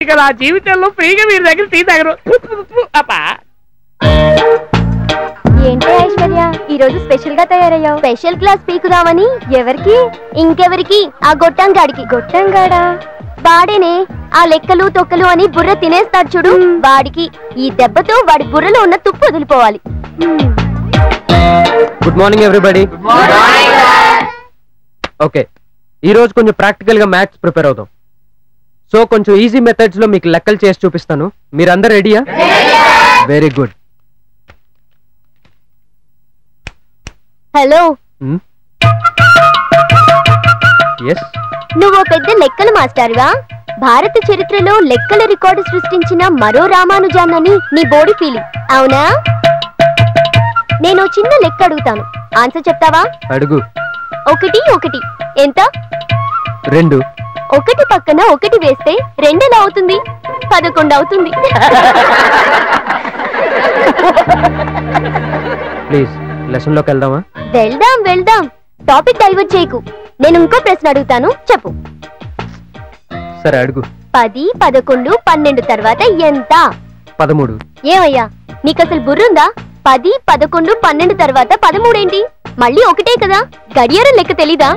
ఇక నా జీవితంలో ఫ్రీగా మీరు దగ్గర టీ తాగరు అబ్బా ఏంటి ఐశ్వర్య ఈ రోజు స్పెషల్ గా తయారయ్యావు స్పెషల్ క్లాస్ పీకుదామని ఎవరికి ఇంకెవరికి ఆ గొట్టంగాడికి గొట్టంగాడా వాడేనే ఆ లెక్కలు తొక్కలు అని బుర్ర తినేస్తాడు చూడు వాడికి ఈ దెబ్బతో వాడి బుర్రలో ఉన్న తుప్పు వదిలిపోవాలి గుడ్ మార్నింగ్ ఎవ్రీబడి ఓకే ఈ రోజు కొంచెం ప్రాక్టికల్ గా మ్యాథ్స్ ప్రిపేర్ అవుదాం సో కొంచెం ఈజీ మెథడ్స్ లో మీకు లెక్కలు చేసి చూపిస్తాను మీరందరూ రెడీయా వెరీ గుడ్ హలో ఎస్ నువ్వు పెద్ద లెక్కల మాస్టర్గా భారత చరిత్రలో లెక్కల రికార్డు సృష్టించిన మరో రామానుజాన్నని నీ బోడి ఫీలింగ్ అవునా నేను చిన్న లెక్క అడుగుతాను ఆన్సర్ చెప్తావా అడుగు ఒకటి ఒకటి ఎంత రెండు ఒకటి పక్కన ఒకటి వేస్తే రెండెలా అవుతుంది పదకొండు అవుతుంది ప్లీజ్ లెసన్ లోకి వెళ్దామా వెళ్దాం వెళ్దాం టాపిక్ డైవర్ట్ చేయకు నేను ఇంకో ప్రశ్న అడుగుతాను చెప్పు సరే అడుగు పది పదకొండు పన్నెండు తర్వాత ఎంత పదమూడు ఏమయ్యా నీకు అసలు బుర్రుందా పది పదకొండు పన్నెండు తర్వాత పదమూడేంటి మళ్ళీ ఒకటే కదా గడియారం లెక్క తెలీదా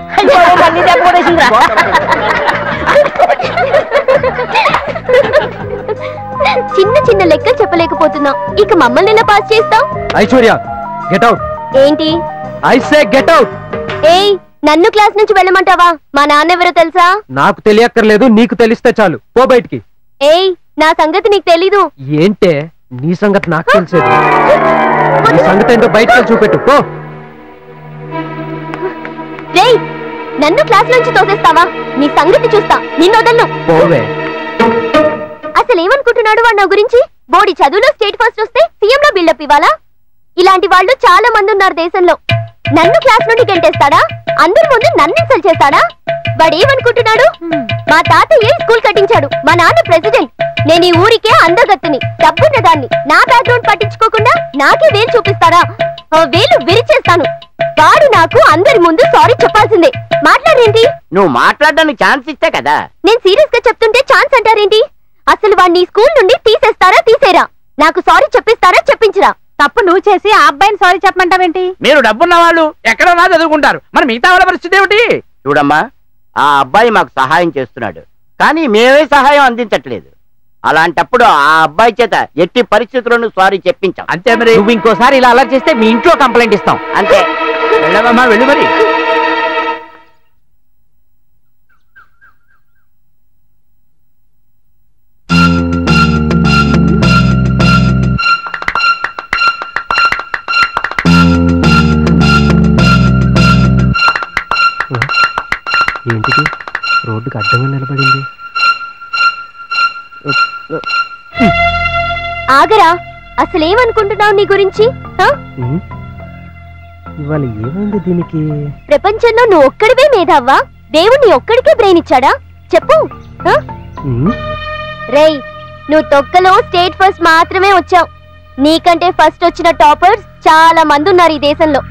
చిన్న చిన్న లెక్కలు చెప్పలేకపోతున్నావు ఇక మమ్మల్ని ఎలా పాస్ చేస్తావు ఐశ్వర్య గెట్ అవుట్ ఏంటి ఐ సే గెట్ అవుట్ ఏయ్ నన్ను క్లాస్ నుంచి వెళ్ళమంటావా మా నాన్న ఎవరో తెలుసా నాకు తెలియక్కర్లేదు నీకు తెలిస్తే చాలు పో బయటికి ఏయ్ నా సంగతి నీకు తెలీదు ఏంటే నీ సంగతి నాకు తెలిసేది నీ సంగతి ఏంటో బయటకు వెళ్ళి చూపెట్టు పో రేయ్ నన్ను క్లాస్ నుంచి తోసేస్తావా నీ సంగతి చూస్తా నిన్నొదన్ను పోవే అసలు ఏమనుకుంటున్నాడు వాడు నా గురించి బోడి చదువులో స్టేట్ ఫస్ట్ వస్తే సీఎం లో బిల్డప్ ఇవ్వాలా ఇలాంటి వాళ్ళు చాలా మంది ఉన్నారు దేశంలో నన్ను క్లాస్ నుండి గెంటేస్తాడా అందరి ముందు నన్ను ఇన్సల్ట్ చేస్తాడా వాడు ఏమనుకుంటున్నాడు మా తాతయ్య స్కూల్ కట్టించాడు మా నాన్న ప్రెసిడెంట్ నేను ఈ ఊరికే అందగత్తుని డబ్బున్న దాన్ని నా బ్యాక్గ్రౌండ్ పట్టించుకోకుండా నాకే వేలు చూపిస్తారా ఆ వేలు విరిచేస్తాను వాడు నాకు అందరి ముందు సారీ చెప్పాల్సిందే మాట్లాడేంటి నువ్వు మాట్లాడడానికి ఛాన్స్ ఇస్తే కదా నేను సీరియస్ గా చెప్తుంటే ఛాన్స్ అంటారేంటి అసలు వాడిని స్కూల్ నుండి తీసేస్తారా తీసేరా నాకు సారీ చెప్పిస్తారా చెప్పించరా తప్పు నువ్వు చేసి ఆ అబ్బాయిని సారీ చెప్పమంటావేంటి మీరు డబ్బున్న వాళ్ళు ఎక్కడన్నా చదువుకుంటారు మరి మిగతా వాళ్ళ పరిస్థితి ఏమిటి చూడమ్మా ఆ అబ్బాయి మాకు సహాయం చేస్తున్నాడు కానీ మేమే సహాయం అందించట్లేదు అలాంటప్పుడు ఆ అబ్బాయి చేత ఎట్టి పరిస్థితుల్లోనూ సారీ చెప్పించాం అంతే మరి నువ్వు ఇంకోసారి ఇలా అలర్ట్ చేస్తే మీ ఇంట్లో కంప్లైంట్ ఇస్తాం అంతే వెళ్ళవమ్మా వెళ్ళి మరి ఏంటిది రోడ్డుకి అడ్డంగా నిలబడింది ఆగరా అసలేమనుకుంటున్నావు నీ గురించి హ? ఉమ్. ఇవాళ ఏమైంది దీనికి ప్రపంచంలో నువ్వు ఒక్కడివే మేధావ్వా దేవుణ్ణి ఒక్కడికే బ్రెయిన్ ఇచ్చాడా చెప్పు హ? ఉమ్. రేయ్ నువ్వు తొక్కలో స్టేట్ ఫస్ట్ మాత్రమే వచ్చావు నీకంటే ఫస్ట్ వచ్చిన టాపర్స్ చాలా మంది ఉన్నారు ఈ దేశంలో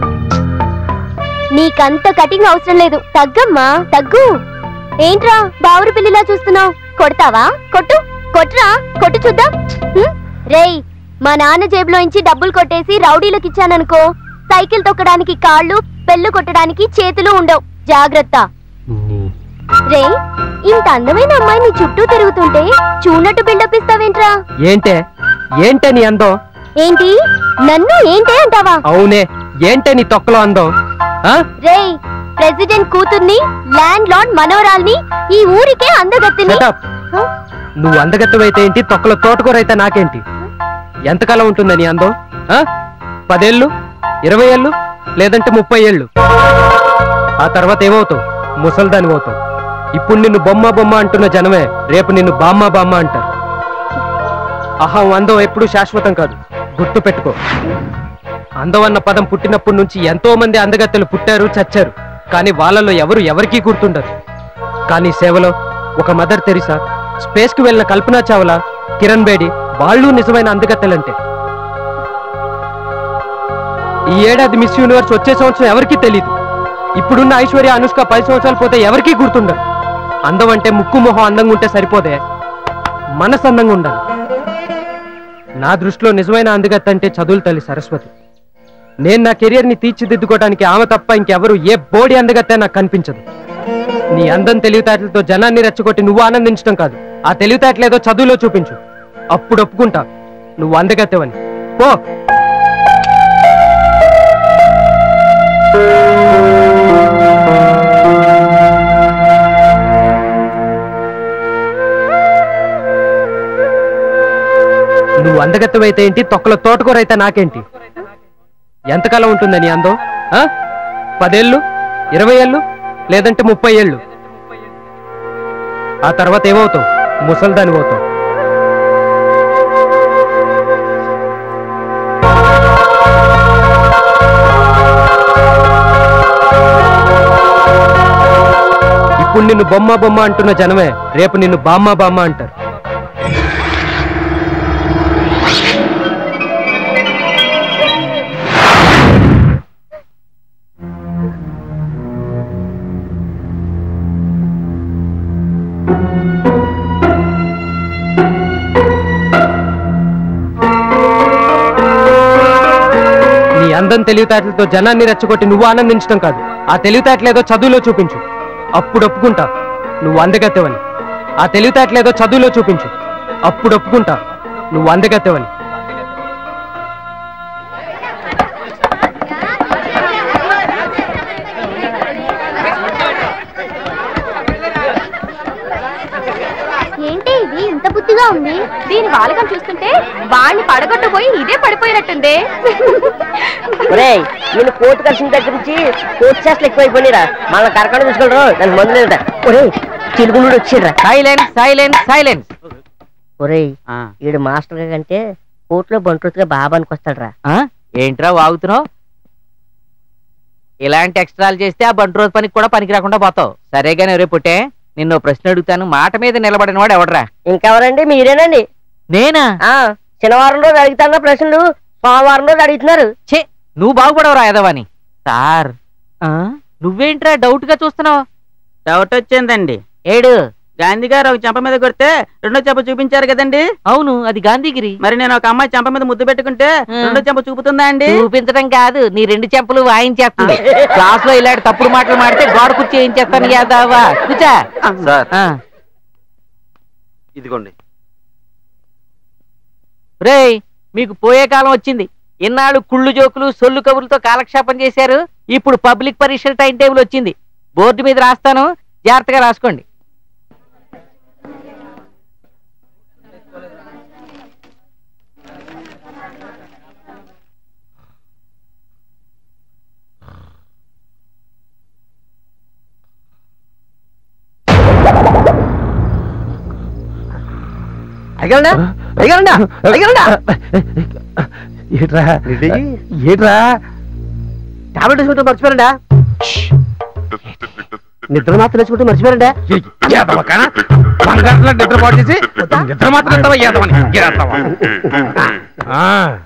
నీకంత కటింగ్ అవసరం లేదు తగ్గమ్మా తగ్గు ఏంట్రా బావురు పిల్లిలా చూస్తున్నావు కొడతావా కొట్టు కొట్టురా కొట్టు చూద్దాం హ్మ్? రేయ్ మా నాన్న జేబులో నుంచి డబ్బులు కొట్టేసి రౌడీలకు ఇచ్చాననుకో సైకిల్ తొక్కడానికి కాళ్ళు పెళ్ళు కొట్టడానికి చేతులు ఉండవు జాగ్రత్త నీ- రే ఇంత అందమైన అమ్మాయి నీ చుట్టూ తిరుగుతుంటే చూడనట్టు బిల్డప్ ఇస్తావేంట్రా ఏంటే ఏంటే నీ అందం ఏంటి నన్ను ఏంటే అంటావా అవునే ఏంటే నీ తొక్కలో అందం ఆ? రేయ్ ప్రెసిడెంట్ కూతుర్ని ల్యాండ్ లార్డ్ మనోరాల్ని ఈ ఊరికే అందగత్తిని Shut up. నువ్వు అందగత్తవైతే ఏంటి తొక్కల తోటకూర అయితే నాకేంటి ఎంతకాలం ఉంటుంది నీ అందం ఆ? పదేళ్ళు ఇరవై ఏళ్ళు లేదంటే ముప్పై ఏళ్ళు ఆ తర్వాత ఏమవుతావు ముసల్దాని అవుతావు ఇప్పుడు నిన్ను బొమ్మ బొమ్మ అంటున్న జనమే రేపు నిన్ను బామ్మ బామ్మ అంటారు అహం అందం ఎప్పుడూ శాశ్వతం కాదు గుర్తు పెట్టుకో అందం అన్న పదం పుట్టినప్పటి నుంచి ఎంతో మంది అందగత్తెలు పుట్టారు చచ్చారు కానీ వాళ్ళలో ఎవరు ఎవరికీ గుర్తుండరు కానీ సేవలో ఒక మదర్ తెరిసా స్పేస్ కి వెళ్ళిన కల్పనా చావ్లా కిరణ్ బేడి వాళ్ళు నిజమైన అందగత్తెలంటే ఈ ఏడాది మిస్ యూనివర్స్ వచ్చే సంవత్సరం ఎవరికీ తెలియదు ఇప్పుడున్న ఐశ్వర్య అనుష్క పది సంవత్సరాలు పోతే ఎవరికీ గుర్తుండరు అందం అంటే ముక్కు మొహం అందంగా ఉంటే సరిపోదే మనసు అందంగా ఉండాలి నా దృష్టిలో నిజమైన అందగత్త అంటే చదువుల తల్లి సరస్వతి నేను నా కెరియర్ని తీర్చిదిద్దుకోవడానికి ఆమె తప్ప ఇంకెవరు ఏ బోడి అందగత్తే నాకు కనిపించదు నీ అందం తెలివితేటలతో జనాన్ని రెచ్చగొట్టి నువ్వు ఆనందించడం కాదు ఆ తెలివితేటలేదో చదువులో చూపించు అప్పుడు ఒప్పుకుంటా నువ్వు అందగత్తెవని పో నువ్వు అందగత్తెవైతే ఏంటి తొక్కల తోటకూర అయితే నాకేంటి ఎంతకాలం ఉంటుంది నీ అందం ఆ? పదేళ్ళు ఇరవై ఏళ్ళు లేదంటే ముప్పై ఏళ్ళు ఆ తర్వాత ఏమవుతావు ముసల్దాని అవుతావు ఇప్పుడు నిన్ను బొమ్మ బొమ్మ అంటున్న జనమే రేపు నిన్ను బామ్మ బామ్మ అంటారు నీ అందం తెలివితేటలతో జనాన్ని రెచ్చగొట్టి నువ్వు ఆనందించడం కాదు ఆ తెలివితేటలేదో చదువులో చూపించు అప్పుడు ఒప్పుకుంటా నువ్వు అందగత్తెవని ఆ తెలివితేటలేదో చదువులో చూపించు అప్పుడు ఒప్పుకుంటా నువ్వు అందగత్తెవని ఏంటి ఇది ఇంత బుద్ధిగా ఉంది దీని వాలకం చూస్తుంటే వాడిని పడగొట్టబోయి ఇదే పడిపోయినట్టుంది ఒరేయ్ నేను కోర్టు కలిసిన దగ్గర నుంచి కోర్టు చేష్టలు ఎక్కువైపోయిరా మన కరకాడ చూసుకోడరు దానికి మందు లేదట ఒరేయ్ చిలుగునుడు వచ్చిర్రా సైలెన్స్ సైలెన్స్ సైలెన్స్ ఒరేయ్ ఈడు మాస్టర్ గా కంటే కోర్టులో బంట్రోతుగా బాగా వస్తాడురా ఏంట్రా వాగుతున్నావు ఇలాంటి ఎక్స్ట్రాలు చేస్తే ఆ బండి రోజు పనికి కూడా పనికి రాకుండా పోతావు సరేగానే రేపు పుట్టే నిన్ను ఓ ప్రశ్న అడుగుతాను మాట మీద నిలబడిన వాడు ఎవడరా ఇంకెవరండి మీరేనండి నేనా ఆ శనివారం రోజు అడుగుతాన్న ప్రశ్నలు సోమవారం రోజు అడుగుతున్నారు ఛే నువ్వు బాగుపడవరా ఎదవని సార్ ఆ? నువ్వేంట్రా డౌట్ గా చూస్తున్నావు డౌట్ వచ్చిందండి ఏడు గాంధీ గారు ఒక చెంప మీద కొడితే రెండో చెంప చూపించారు కదండి అవును అది గాంధీగిరి మరి నేను ఒక అమ్మాయి చెంప మీద ముద్దు పెట్టుకుంటే ఆ. రెండో చెంప చూపుతుందా అండి చూపించడం కాదు నీ రెండు చెంపలు వాయించేస్తుంది క్లాస్ లో ఇలాంటి తప్పుడు మాటలు మాడితే గోడ కుర్చీ ఏం చేస్తాను యాదావా కూర్చా సార్ ఆ. ఇదిగోండి రేయ్ మీకు పోయే కాలం వచ్చింది ఇన్నాళ్ళు కుళ్ళు జోకులు సొల్లు కబుర్లతో కాలక్షేపం చేశారు ఇప్పుడు పబ్లిక్ పరీక్షల టైం టేబుల్ వచ్చింది బోర్డు మీద రాస్తాను జాగ్రత్తగా రాసుకోండి అయ్యగలడా అయ్యగలడా అయ్యగలడా ఏట్రా ఏట్రా టాబ్లెట్ వేసుకుంటూ మర్చిపోయారండా నిద్ర మాత్రం వేసుకుంటూ మర్చిపోయారండా బంగారంలో నిద్రపాటు చేసి నిద్ర మాత్రం ఎంతవా ఏదవని గీరేస్తావా? ఆ.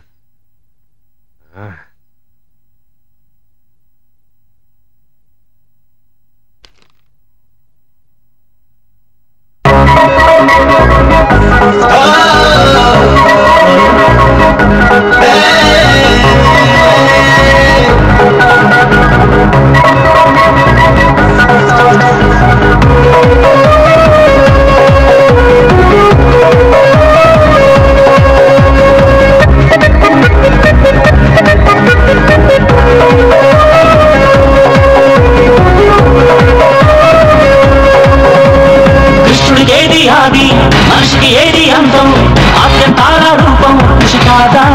కృష్ణుడికి ఏది ఆది మనిషికి ఏది అంతం ఆద్యంతాల రూపం కృషి కాదా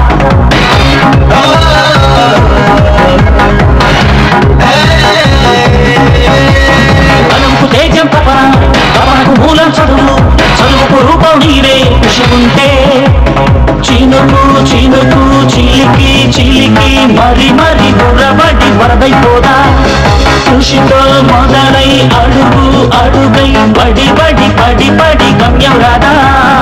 బలంకు తేజం తపన తపనకు మూలం చదువు చదువుకు రూపం నీవే కృషి ఉంటే చీనుకు చీనుకు చీలికి చీలికి మరి మరి గుర్రబడి వరదైపోదా కృషితో మొదలై అడుగు అడుగై పడి పడి పడి పడి గమ్యం రాదా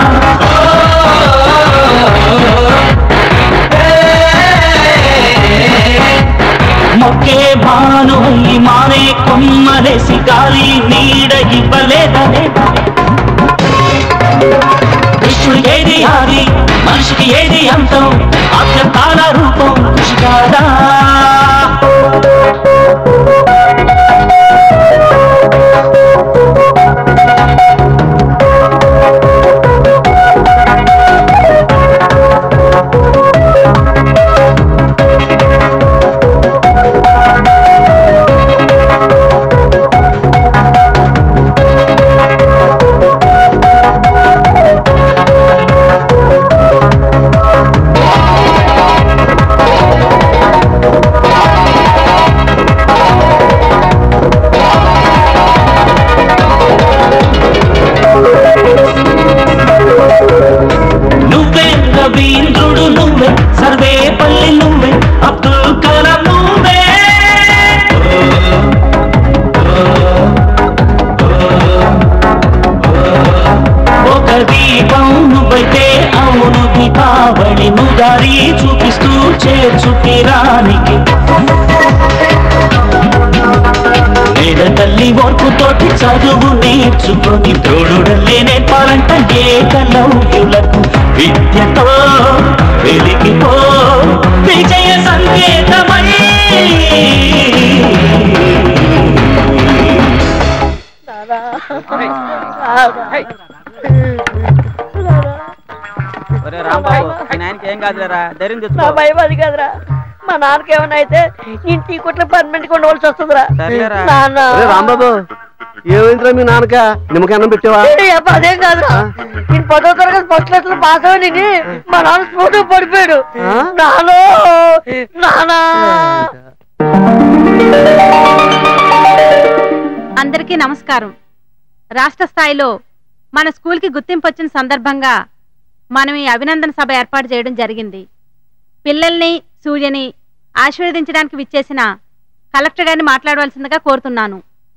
మొక్కే బాను ఈ మానే కొమ్మలేసి గాలి నీడ ఇవ్వలేదనే కృష్ణుడికి ఏది ఆది మనిషికి ఏది అంతం ఆత్మకాల రూపం కృషి కాదా నువ్వే రవీంద్రుడు నువ్వే సర్వేపల్లి నువ్వే అబ్దుల్ కలాం నువ్వే ఒక దీపం నువ్వైతే అవును దీపావళి నువ్వు దారి చూపిస్తూ చేర్చు తీరానికి నేల తల్లి ఓర్పుతోటి చదువు నేర్చుకొని తోడుడల్లే నేర్పాలంట ఏకలవ్యులకు విద్యతో వెలిగిపో విజయ సంకేతమై రాంబాబు నాయనకి ఏం కాదులేరా ధైర్యం నా తెచ్చుకో భయం అది కదరా మా నాన్నకి ఏమైనా అయితే ఇంటి కుట్ల పర్మనెంట్ ఉండవలసి వస్తుందిరా సర్లేరా. నాన్న రాంబాబు ఏమైందిరా మీ నాన్నక నిమ్మకి అన్నం పెట్టావా ఏ, అబ్బా, అదేం కాదురా నేను పదో తరగతి ఫస్ట్ క్లాస్ లో పాస్ అవ్వని మా నాన్న స్పోర్ట్ పడిపోయాడు ఆ? నాలో నానా అందరికీ నమస్కారం రాష్ట్ర స్థాయిలో మన స్కూల్కి గుర్తింపు వచ్చిన సందర్భంగా మనం ఈ అభినందన సభ ఏర్పాటు చేయడం జరిగింది పిల్లల్ని సూర్యని ఆశీర్వదించడానికి విచ్చేసిన కలెక్టర్ గారిని మాట్లాడవలసిందిగా కోరుతున్నాను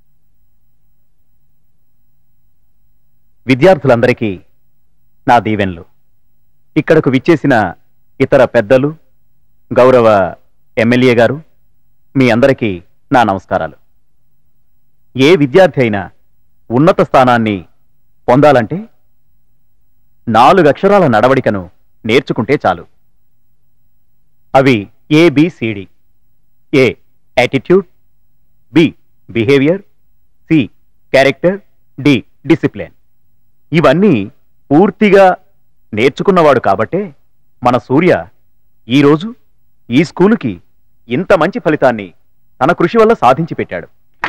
విద్యార్థులందరికీ నా దీవెనలు ఇక్కడకు విచ్చేసిన ఇతర పెద్దలు గౌరవ ఎమ్మెల్యే గారు మీ అందరికీ నా నమస్కారాలు ఏ విద్యార్థి అయినా ఉన్నత స్థానాన్ని పొందాలంటే నాలుగు అక్షరాల నడవడికను నేర్చుకుంటే చాలు అవి A B C D A attitude B behaviour C character D discipline ఇవన్నీ పూర్తిగా నేర్చుకున్నవాడు కాబట్టే మన సూర్య ఈరోజు ఈ స్కూలుకి ఇంత మంచి ఫలితాన్ని తన కృషి వల్ల సాధించి పెట్టాడు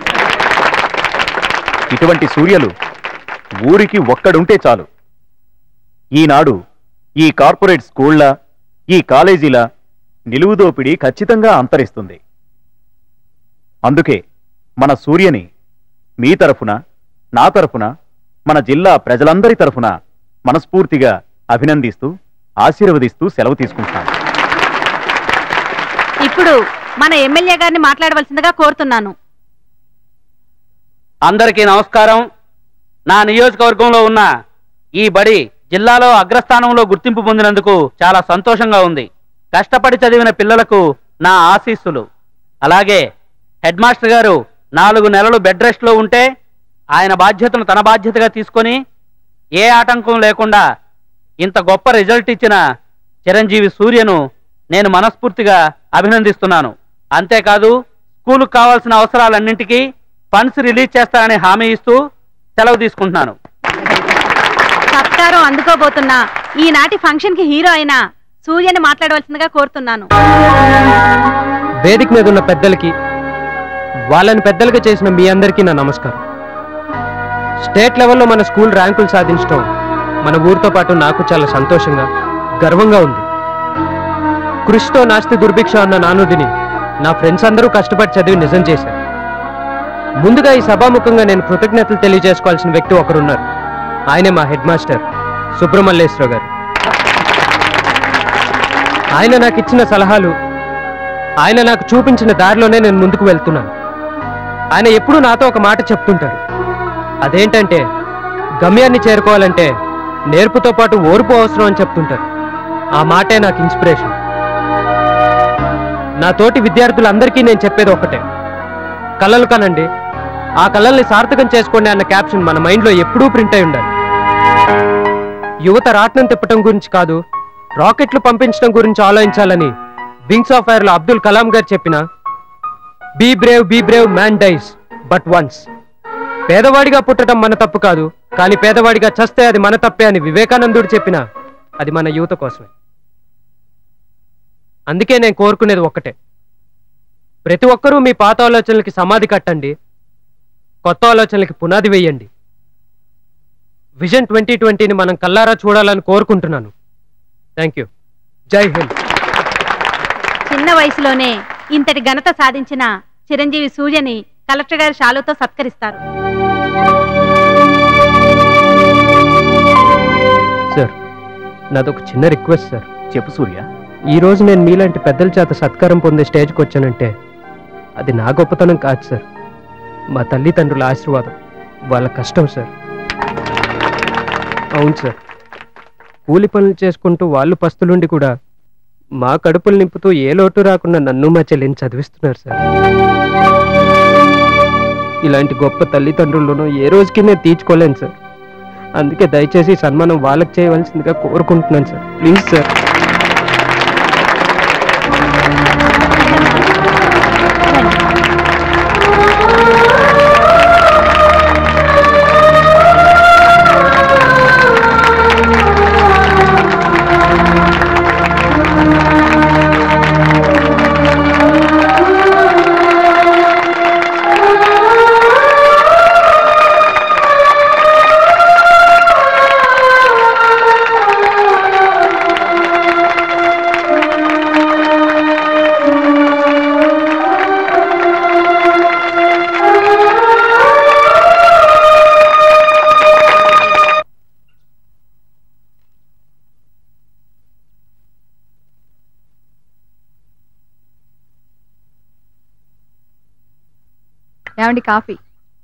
ఇటువంటి సూర్యలు ఊరికి ఒక్కడుంటే చాలు ఈనాడు ఈ కార్పొరేట్ స్కూళ్ళ ఈ కాలేజీల నిలువుదోపిడి ఖచ్చితంగా అంతరిస్తుంది అందుకే మన సూర్యని మీ తరఫున నా తరఫున మన జిల్లా ప్రజలందరి తరఫున మనస్ఫూర్తిగా అభినందిస్తూ ఆశీర్వదిస్తూ సెలవు తీసుకుంటున్నాను ఇప్పుడు మన ఎమ్మెల్యే గారిని మాట్లాడవలసిందిగా కోరుతున్నాను అందరికీ నమస్కారం నా నియోజకవర్గంలో ఉన్న ఈ బడి జిల్లాలో అగ్రస్థానంలో గుర్తింపు పొందినందుకు చాలా సంతోషంగా ఉంది కష్టపడి చదివిన పిల్లలకు నా ఆశీస్సులు అలాగే హెడ్ మాస్టర్ గారు నాలుగు నెలలు బెడ్ రెస్ట్లో ఉంటే ఆయన బాధ్యతను తన బాధ్యతగా తీసుకొని ఏ ఆటంకం లేకుండా ఇంత గొప్ప రిజల్ట్ ఇచ్చిన చిరంజీవి సూర్యను నేను మనస్ఫూర్తిగా అభినందిస్తున్నాను అంతేకాదు స్కూలుకు కావాల్సిన అవసరాలన్నింటికీ ఫండ్స్ రిలీజ్ చేస్తానని హామీ ఇస్తూ సెలవు తీసుకుంటున్నాను సత్కారం అందుకోబోతున్న ఈనాటి ఫంక్షన్ కి హీరో అయిన సూర్యని మాట్లాడవలసిందిగా కోరుతున్నాను వేదిక మీద ఉన్న పెద్దలకి వాళ్ళని పెద్దలుగా చేసిన మీ అందరికీ నా నమస్కారం స్టేట్ లెవెల్లో మన స్కూల్ ర్యాంకులు సాధించడం మన ఊరితో పాటు నాకు చాలా సంతోషంగా గర్వంగా ఉంది కృషితో నాస్తి దుర్భిక్ష అన్న నానుడిని నా ఫ్రెండ్స్ అందరూ కష్టపడి చదివి నిజం చేశారు ముందుగా ఈ సభాముఖంగా నేను కృతజ్ఞతలు తెలియజేసుకోవాల్సిన వ్యక్తి ఒకరున్నారు ఆయనే మా హెడ్ మాస్టర్ సుబ్రహ్మల్యేశ్వర గారు ఆయన నాకు ఇచ్చిన సలహాలు ఆయన నాకు చూపించిన దారిలోనే నేను ముందుకు వెళ్తున్నాను ఆయన ఎప్పుడూ నాతో ఒక మాట చెప్తుంటారు అదేంటంటే గమ్యాన్ని చేరుకోవాలంటే నేర్పుతో పాటు ఓర్పు అవసరం అని చెప్తుంటారు ఆ మాటే నాకు ఇన్స్పిరేషన్ నా తోటి విద్యార్థులందరికీ నేను చెప్పేది ఒకటే కలలు కనండి ఆ కళల్ని సార్థకం చేసుకోండి అన్న క్యాప్షన్ మన మైండ్లో ఎప్పుడూ ప్రింట్ అయి ఉండాలి యువత రాట్నం తిప్పటం గురించి కాదు రాకెట్లు పంపించడం గురించి ఆలోచించాలని వింగ్స్ ఆఫ్ ఫైర్ లో అబ్దుల్ కలాం గారు చెప్పిన be brave be brave man dies but once పేదవాడిగా పుట్టడం మన తప్పు కాదు కానీ పేదవాడిగా చస్తే అది మన తప్పే అని వివేకానందుడు చెప్పిన అది మన యువత కోసమే అందుకే నేను కోరుకునేది ఒక్కటే ప్రతి ఒక్కరూ మీ పాత ఆలోచనలకి సమాధి కట్టండి కొత్త ఆలోచనలకి పునాది వేయండి విజన్ ట్వంటీ ట్వంటీని మనం కల్లారా చూడాలని కోరుకుంటున్నాను థ్యాంక్ యూ జై హింద్ చిన్న వయసులోనే ఇంతటి ఘనత సాధించిన చిరంజీవి సూర్యని కలెక్టర్ గారి షాలుతో సత్కరిస్తారు సార్ నాదొక చిన్న రిక్వెస్ట్ సార్ చెప్పు సూర్య ఈ రోజు నేను మీలాంటి పెద్దల చేత సత్కారం పొందే స్టేజ్కి వచ్చానంటే అది నా గొప్పతనం కాదు సార్ మా తల్లిదండ్రుల ఆశీర్వాదం వాళ్ళ కష్టం సార్ అవును సార్ కూలి పనులు చేసుకుంటూ వాళ్ళు పస్తులుండి కూడా మా కడుపులు నింపుతూ ఏ లోటు రాకుండా నన్ను మా చెల్లిని చదివిస్తున్నారు సార్ ఇలాంటి గొప్ప తల్లిదండ్రులను ఏ రోజుకి నేను తీర్చుకోలేను సార్ అందుకే దయచేసి ఈ సన్మానం వాళ్ళకి చేయవలసిందిగా కోరుకుంటున్నాను సార్ ప్లీజ్ సార్ ఏమండి కాఫీ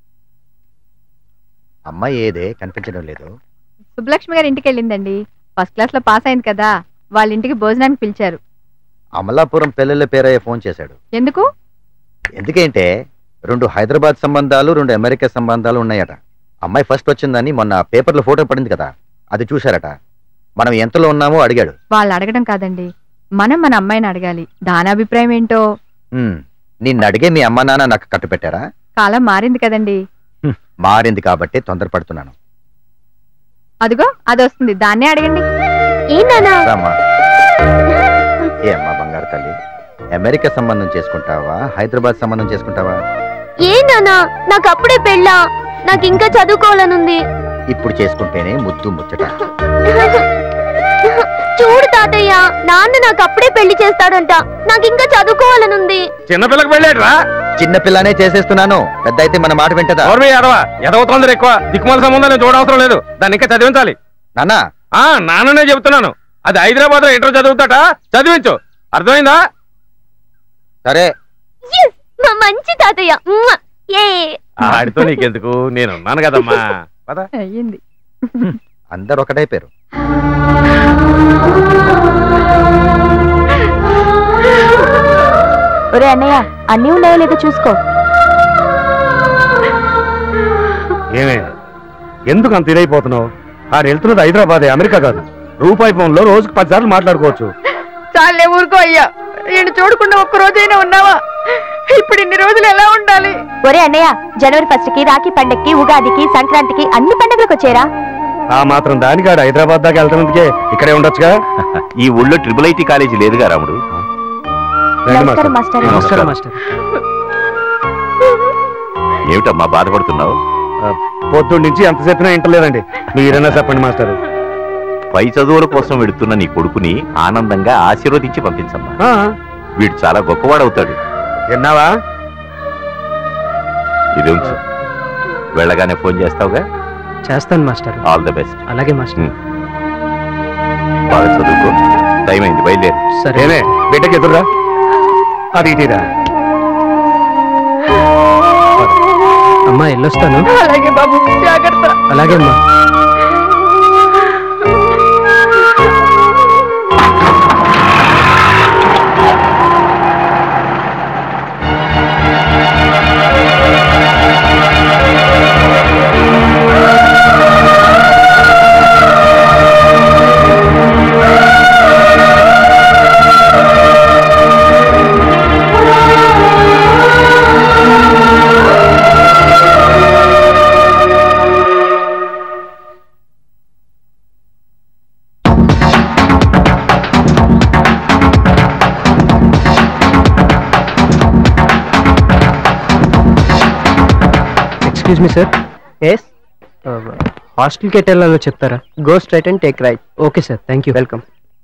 అమ్మాయి ఏదే కనిపించడం లేదు సుబ్బలక్ష్మి గారి ఇంటికి వెళ్ళిందండి ఫస్ట్ క్లాస్ లో పాస్ అయింది కదా వాళ్ళ ఇంటికి భోజనానికి పిలిచారు అమలాపురం పెళ్ళిళ్ళ పేరయ్య ఫోన్ చేశాడు ఎందుకు ఎందుకంటే రెండు హైదరాబాద్ సంబంధాలు రెండు అమెరికా సంబంధాలు ఉన్నాయట అమ్మాయి ఫస్ట్ వచ్చిందని మొన్న పేపర్లో ఫోటో పడింది కదా అది చూశారట మనం ఎంతలో ఉన్నామో అడిగాడు వాళ్ళు అడగడం కాదండి మనం మన అమ్మాయిని అడగాలి దాని అభిప్రాయం ఏంటో "హ్మ్, నిన్ను అడిగే మీ అమ్మ నాన్న నాకు కట్టు పెట్టారా కాలం మారింది కదండి "హ్మ్, మారింది కాబట్టి తొందరపడుతున్నాను అదిగో అది వస్తుంది దాన్నే అడగండి ఏంటన్నా రామ్మా ఏ అమ్మా బంగారు తల్లి అమెరికా సంబంధం చేసుకుంటావా హైదరాబాద్ సంబంధం చేసుకుంటావా ఏంటన్నా నాకు అప్పుడే పెళ్ళా నాకు ఇంకా చదువుకోవాలనుంది ఇప్పుడు చేసుకుంటేనే ముద్దు ముచ్చట చూడు తాతయ్య నాన్న నాకు అప్పుడే పెళ్లి చేస్తాడంట నాకు ఇంకా చదువుకోవాలనుంది చిన్నపిల్లకి వెళ్ళాడురా చిన్నపిల్లనే చేసేస్తున్నాను పెద్ద అయితే మన మాట వింటదా గౌరవ ఎదవా ఎదవ తొందర ఎక్కువ దిక్కుమాల సంబంధం నేను చూడవసరం లేదు దాన్ని ఇంకా చదివించాలి నాన్న ఆ నాన్ననే చెబుతున్నాను అది హైదరాబాద్ లో ఇంటర్ చదువుతాట చదివించు అర్థమైందా సరే Yes! మా మంచి తాతయ్య మ్మ్! ఏ ఆడితో నీకెందుకు నేను ఉన్నాను కదమ్మా పద అయ్యింది అందరు ఒకటైపోయారు ఒరే అన్నయ్య అన్నీ ఉన్నాయో లేదో చూసుకో ఏమే ఎందుకు అంత ఇదైపోతున్నావు ఆడు వెళ్తున్నది హైదరాబాద్ అమెరికా కాదు రూపాయి ఫోన్లో రోజుకు పది సార్లు మాట్లాడుకోవచ్చు చాలే ఊరుకో అయ్యా నేను చూడకుండా ఒక్క రోజైనా ఉన్నావా ఇప్పుడు ఇన్ని రోజులు ఎలా ఉండాలి ఒరే అన్నయ్య జనవరి ఫస్ట్ కి రాఖీ పండక్కి ఉగాదికి సంక్రాంతికి అన్ని పండుగలకు వచ్చేరా ఆ మాత్రం దానికి ఆడు హైదరాబాద్ దాకా వెళ్తున్నందుకే ఇక్కడే ఉండొచ్చుగా ఈ ఊళ్ళో ట్రిపుల్ ఐటీ కాలేజీ లేదుగా రాముడు రండి నమస్కారం మాస్టర్. మాస్టర్ నమస్కారం మాస్టర్ ఏమిటమ్మా బాధపడుతున్నావు పొద్దున్న నుంచి ఎంత చెప్పినా ఇంటలేదండి మీరైనా చెప్పండి మాస్టర్ పై చదువుల కోసం వెళుతున్న నీ కొడుకుని ఆనందంగా ఆశీర్వదించి పంపించమ్మా ఆ, వీడు చాలా గొప్పవాడవుతాడు విన్నావా ఇది ఉంచు వెళ్ళగానే ఫోన్ చేస్తావుగా చేస్తాను మాస్టర్ ఆల్ ద బెస్ట్ అలాగే మాస్టర్ బాగా చదువుకో టైం అయింది బయలుదేరు సరే ఏమే బిడ్డకి ఎదురురా అది ఇటీరా అమ్మా వెళ్ళొస్తాను అలాగే బాబు జాగ్రత్త అలాగే అమ్మా ఆ ఎక్స్క్యూజ్ మీ సార్ ఎస్ హాస్టల్కి ఎట్ వెళ్ళాలో చెప్తారా go straight and take right okay sir thank you welcome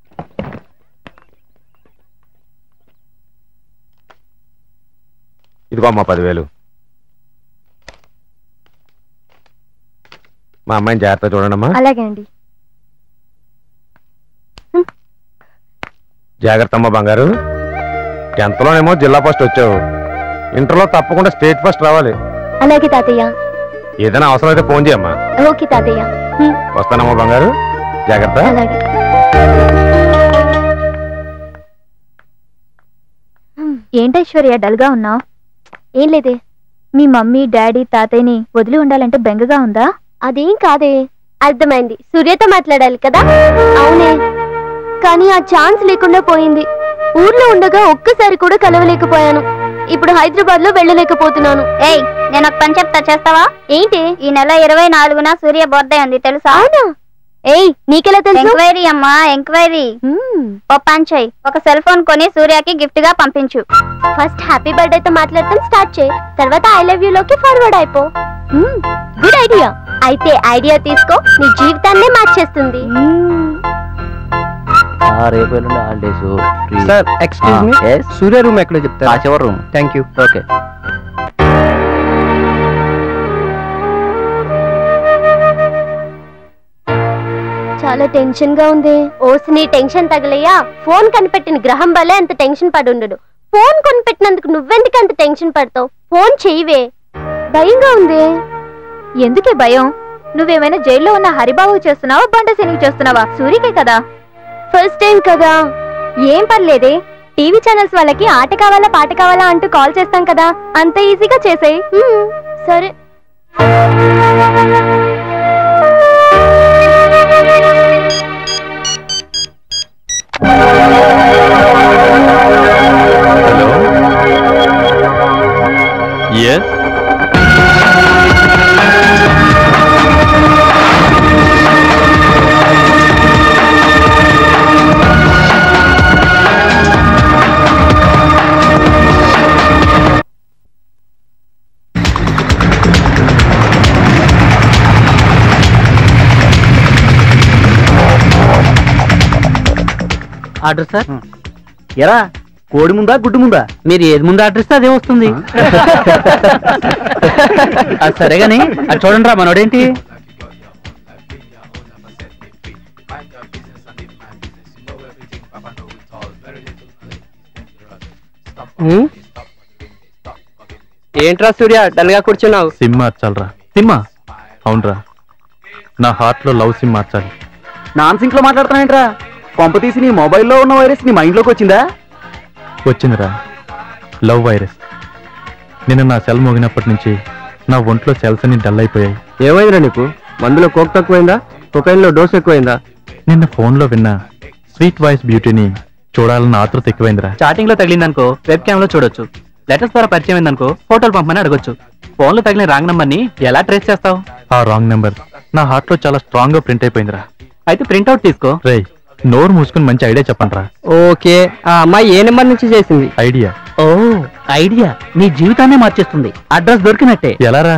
ఇదిగో అమ్మా పదివేలు మా అమ్మాయిని జాగ్రత్త చూడండమ్మా అలాగే అండి జాగ్రత్త అమ్మా బంగారు టెన్త్లోనేమో జిల్లా ఫస్ట్ వచ్చావు ఇంటర్లో తప్పకుండా స్టేట్ ఫస్ట్ రావాలి అలాగే తాతయ్య ఏదైనా అవసరం అయితే ఫోన్ చేయమ్మా ఓకే తాతయ్య హ్మ్, వస్తానమ్మా బంగారు జాగ్రత్త అలాగే ఏంటి ఐశ్వర్య డల్గా ఉన్నావు ఏం లేదే మీ మమ్మీ డాడీ తాతయ్యని వదిలి ఉండాలంటే బెంగగా ఉందా అదేం కాదే అర్థమైంది సూర్యతో మాట్లాడాలి కదా అవునే కానీ ఆ ఛాన్స్ లేకుండా పోయింది ఊర్లో ఉండగా ఒక్కసారి కూడా కలవలేకపోయాను ఇప్పుడు హైదరాబాద్ లో వెళ్ళలేకపోతున్నాను ఏయ్ నేను ఒక పని చెప్తా చేస్తావా ఏంటి ఈ నెల ఇరవై నాలుగున సూర్య బర్త్డే ఉంది తెలుసా అవునా ఏయ్ నీకెలా తెలుసు ఎంక్వైరీ అమ్మా ఎంక్వైరీ హ్మ్, ఓ పని చెయ్యి ఒక సెల్ ఫోన్ కొని సూర్యకి గిఫ్ట్ గా పంపించు ఫస్ట్ హ్యాపీ బర్త్డే తో మాట్లాడటం స్టార్ట్ చేయి తర్వాత ఐ లవ్ యూ లోకి ఫార్వర్డ్ అయిపో హ్మ్, గుడ్ ఐడియా అయితే ఐడియా తీసుకో నీ జీవితాన్నే మార్చేస్తుంది రేపు ఎల్లుండి holidays sir excuse me Surya room ఎక్కడో చెప్తారా చివరి రూమ్ థ్యాంక్ యూ ఓకే చాలా టెన్షన్ గా ఉంది ఓసి నీ టెన్షన్ తగలయ్యా ఫోన్ కనిపెట్టిన గ్రహం వల్లే అంత టెన్షన్ పడి ఉండడు ఫోన్ కొనిపెట్టినందుకు నువ్వెందుకు అంత టెన్షన్ పడతావు ఫోన్ చెయ్యవే భయంగా ఉంది ఎందుకే భయం నువ్వేమైనా జైల్లో ఉన్న హరిబాబు చేస్తున్నావా బండసేనికి చేస్తున్నావా సూర్యకే కదా ఫస్ట్ టైం కదా ఏం పర్లేదే టీవీ ఛానల్స్ వాళ్ళకి ఆట కావాలా పాట కావాలా అంటూ కాల్ చేస్తాం కదా అంత ఈజీగా చేసేయ్ హ్మ్, సరే ఎస్ ఆర్డర్ సార్ ఎరా కోడి ముందా గుడ్డు ముందా మీరు ఏది ముందు ఆర్డర్ ఇస్తే అదే వస్తుంది అది సరే గాని అది చూడండి రా మనోడేంటి ఏంట్రా సూర్య డల్ గా కూర్చున్నావు సిమ్ మార్చాలరా సిమ్మా అవునరా నా హార్ట్ లో లవ్ సిమ్ మార్చాలి నాన్ సింక్ లో మాట్లాడుతున్నాయంట్రా పంప తీసి నీ మొబైల్లో ఉన్న వైరస్ నీ మైండ్ లోకి వచ్చిందా వచ్చిందిరా లవ్ వైరస్ నిన్న నా సెల్ మోగినప్పటి నుంచి నా ఒంట్లో సెల్స్ అన్ని డల్ అయిపోయాయి ఏమైందిరా నీకు మందులో కోక్ తక్కువైందా కొకైన్ లో డోస్ ఎక్కువైందా నిన్న ఫోన్లో విన్న స్వీట్ వాయిస్ బ్యూటీని చూడాలన్న ఆతృత ఎక్కువైందిరా స్టార్టింగ్ లో తగిలిందనుకో వెబ్ క్యామ్ లో చూడొచ్చు లెటర్స్ ద్వారా పరిచయం అయిందనుకో ఫోటోలు పంపమని అడగొచ్చు ఫోన్ లో తగిలిన రాంగ్ నంబర్ ని ఎలా ట్రేస్ చేస్తావు ఆ రాంగ్ నెంబర్ నా హార్ట్ లో చాలా స్ట్రాంగ్ గా ప్రింట్ అయిపోయిందిరా అయితే ప్రింట్అవుట్ తీసుకో రేయ్ నోరు మూసుకుని మంచి ఐడియా చెప్పండి రా ఓకే ఆ అమ్మాయి ఏ నెంబర్ నుంచి చేసింది ఐడియా ఓ ఐడియా నీ జీవితాన్నే మార్చేస్తుంది అడ్రస్ దొరికినట్టే ఎలారా